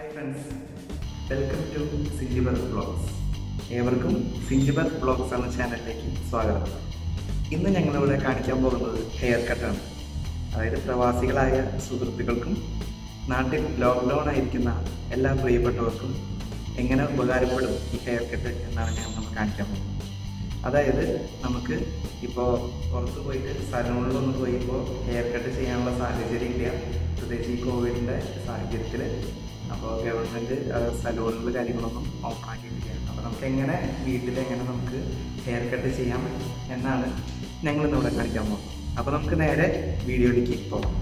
hi friends welcome to Zingiber blogs ഏവർക്കും Zingiber blogs എന്ന ചാനലിലേക്ക് സ്വാഗതം ഇന്ന് ഞങ്ങളിവിടെ കാണിക്കാൻ പോകുന്നത് ഹെയർ കട്ടാണ് അതായത് പ്രവാസികളായ സുഹൃത്തുക്കൾക്കും നാട്ടിൽ ലോക്ക്ഡൗൺ ആയിരിക്കുന്ന എല്ലാ പ്രിയപ്പെട്ടവർക്കും എങ്ങനെ ഉപകാരപ്പെടും ഈ ഹെയർ കട്ട് എന്നാണ് ഞാൻ നമ്മൾ കാണിക്കാൻ പോകുന്നത് അതായത് നമുക്ക് ഇപ്പോൾ പുറത്ത് പോയിട്ട് സലൂണിലൊന്നും പോയി ഇപ്പോൾ ഹെയർ കട്ട് ചെയ്യാനുള്ള സാഹചര്യം ഇല്ല പ്രത്യേകിച്ച് ഈ കോവിഡിൻ്റെ സാഹചര്യത്തിൽ അപ്പോൾ ഗവൺമെൻറ് സലൂണുകൾ കാര്യങ്ങളൊന്നും ഓപ്പൺ ആക്കിയിട്ടില്ല അപ്പോൾ നമുക്ക് എങ്ങനെ വീട്ടിൽ എങ്ങനെ നമുക്ക് ഹെയർ കട്ട് ചെയ്യാം എന്നാണ് ഞങ്ങൾ ഇന്നിവിടെ കാണിക്കാൻ പോകുന്നത് അപ്പോൾ നമുക്ക് നേരെ വീഡിയോയിലേക്ക് പോകാം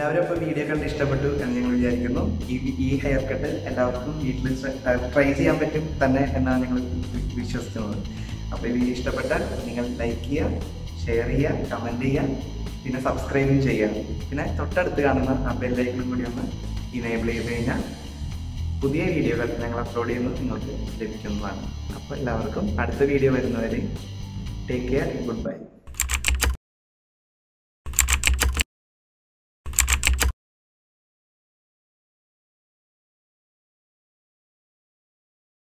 എല്ലാവരും ഇപ്പോൾ വീഡിയോ കണ്ട് ഇഷ്ടപ്പെട്ടു എന്ന് ഞങ്ങൾ വിചാരിക്കുന്നു ഈ ഈ ഹെയർ കട്ട് എല്ലാവർക്കും വീട്ടിൽ ട്രൈ ചെയ്യാൻ പറ്റും തന്നെ എന്നാണ് ഞങ്ങൾ വി- വിശ്വസിക്കുന്നത് അപ്പോൾ ഈ വീഡിയോ ഇഷ്ടപ്പെട്ടാൽ നിങ്ങൾ ലൈക്ക് ചെയ്യുക ഷെയർ ചെയ്യുക കമൻറ്റ് ചെയ്യുക പിന്നെ സബ്സ്ക്രൈബും ചെയ്യുക പിന്നെ തൊട്ടടുത്ത് കാണുന്ന ആ ബെല്ലൈക്കണും കൂടി ഒന്ന് ഇനേബിൾ ചെയ്ത് കഴിഞ്ഞാൽ പുതിയ വീഡിയോകൾ ഞങ്ങൾ അപ്ലോഡ് ചെയ്യുന്നത് നിങ്ങൾക്ക് ലഭിക്കുന്നതാണ് അപ്പോൾ എല്ലാവർക്കും അടുത്ത വീഡിയോ വരുന്നവരെ ടേക്ക് കെയർ ഗുഡ് ബൈ